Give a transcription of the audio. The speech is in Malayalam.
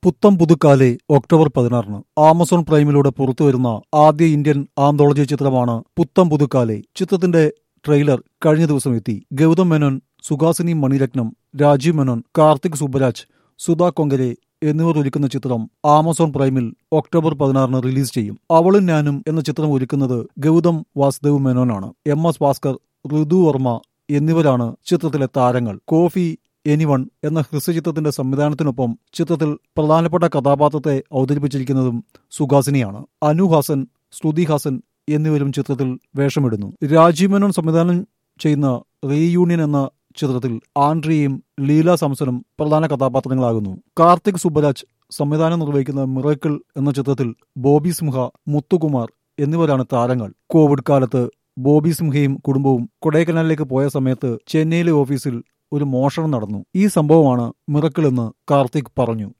പുത്തം പുതുക്കാലെ ഒക്ടോബർ പതിനാറിന് ആമസോൺ പ്രൈമിലൂടെ പുറത്തുവരുന്ന ആദ്യ ഇന്ത്യൻ ആന്തോളജി ചിത്രമാണ് പുത്തം പുതുക്കാലെ ചിത്രത്തിന്റെ ട്രെയിലർ കഴിഞ്ഞ ദിവസം എത്തി ഗൗതം മേനോൻ സുഹാസിനി മണിരത്നം രാജീവ് മേനോൻ കാർത്തിക് സുബരാജ് സുധാ കൊങ്കരെ എന്നിവർ ഒരുക്കുന്ന ചിത്രം ആമസോൺ പ്രൈമിൽ ഒക്ടോബർ പതിനാറിന് റിലീസ് ചെയ്യും അവളും ഞാനും എന്ന ചിത്രം ഒരുക്കുന്നത് ഗൗതം വാസുദേവ് മേനോനാണ് എം എസ് ഭാസ്കർ ഋതു വർമ്മ എന്നിവരാണ് ചിത്രത്തിലെ താരങ്ങൾ കോഫി എനിവൺ എന്ന ഹ്രസ്വചിത്രത്തിന്റെ സംവിധാനത്തിനൊപ്പം ചിത്രത്തിൽ പ്രധാനപ്പെട്ട കഥാപാത്രത്തെ അവതരിപ്പിച്ചിരിക്കുന്നതും സുഹാസിനിയാണ് അനു ഹാസൻ ശ്രുതി ഹാസൻ എന്നിവരും ചിത്രത്തിൽ വേഷമിടുന്നു രാജീവ് മേനോൻ സംവിധാനം ചെയ്യുന്ന റീയൂണിയൻ എന്ന ചിത്രത്തിൽ ആൻഡ്രിയയും ലീല സാംസണും പ്രധാന കഥാപാത്രങ്ങളാകുന്നു കാർത്തിക് സുബരാജ് സംവിധാനം നിർവഹിക്കുന്ന മിറക്കിൾ എന്ന ചിത്രത്തിൽ ബോബി സിംഹ മുത്തുകുമാർ എന്നിവരാണ് താരങ്ങൾ കോവിഡ് കാലത്ത് ബോബി സിംഹയും കുടുംബവും കൊടൈക്കനാലിലേക്ക് പോയ സമയത്ത് ചെന്നൈയിലെ ഓഫീസിൽ ഒരു മോഷണം നടന്നു ഈ സംഭവമാണ് മിറക്കിൾ എന്ന് കാർത്തിക് പറഞ്ഞു